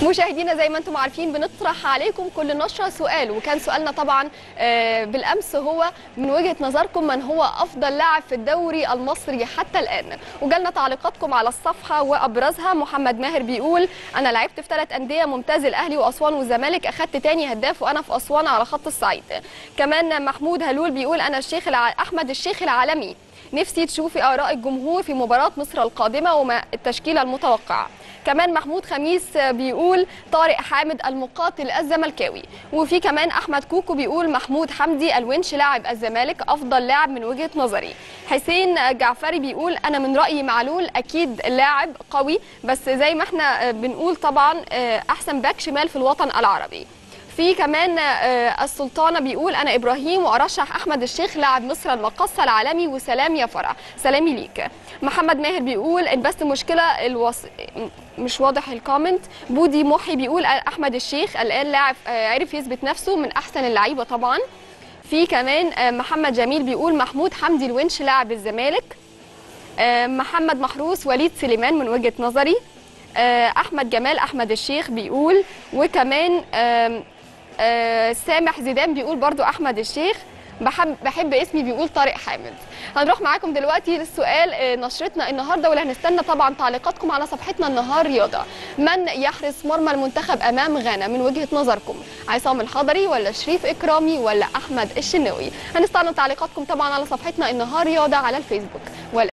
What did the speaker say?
مشاهدينا زي ما انتم عارفين بنطرح عليكم كل نشره سؤال وكان سؤالنا طبعا آه، بالامس هو من وجهه نظركم من هو افضل لاعب في الدوري المصري حتى الان وجالنا تعليقاتكم على الصفحه وابرزها محمد ماهر بيقول انا لعبت في ثلاث انديه ممتاز الاهلي واسوان والزمالك اخدت تاني هداف وانا في اسوان على خط الصعيد كمان محمود هلول بيقول انا الشيخ الع... احمد الشيخ العالمي نفسي تشوفي اراء الجمهور في مباراه مصر القادمه وما التشكيله المتوقعه كمان محمود خميس بيقول طارق حامد المقاتل الزملكاوي وفي كمان احمد كوكو بيقول محمود حمدي الونش لاعب الزمالك افضل لاعب من وجهه نظري حسين جعفري بيقول انا من رايي معلول اكيد لاعب قوي بس زي ما احنا بنقول طبعا احسن باك شمال في الوطن العربي في كمان آه، السلطانه بيقول انا ابراهيم وارشح احمد الشيخ لاعب مصر المقصه العالمي وسلام يا فرع سلامي ليك محمد ماهر بيقول ان بس مشكله الوص... مش واضح الكومنت بودي محي بيقول احمد الشيخ الان لاعب آه، عرف يثبت نفسه من احسن اللعيبه طبعا في كمان آه، محمد جميل بيقول محمود حمدي الونش لاعب الزمالك آه، محمد محروس وليد سليمان من وجهه نظري آه، احمد جمال احمد الشيخ بيقول وكمان آم، آه، سامح زيدان بيقول برضو احمد الشيخ بحب بحب اسمي بيقول طارق حامد هنروح معاكم دلوقتي للسؤال آه، نشرتنا النهارده واللي هنستنى طبعا تعليقاتكم على صفحتنا النهار رياضه من يحرس مرمى المنتخب امام غانا من وجهه نظركم عصام الحضري ولا شريف اكرامي ولا احمد الشناوي هنستنى تعليقاتكم طبعا على صفحتنا النهار رياضه على الفيسبوك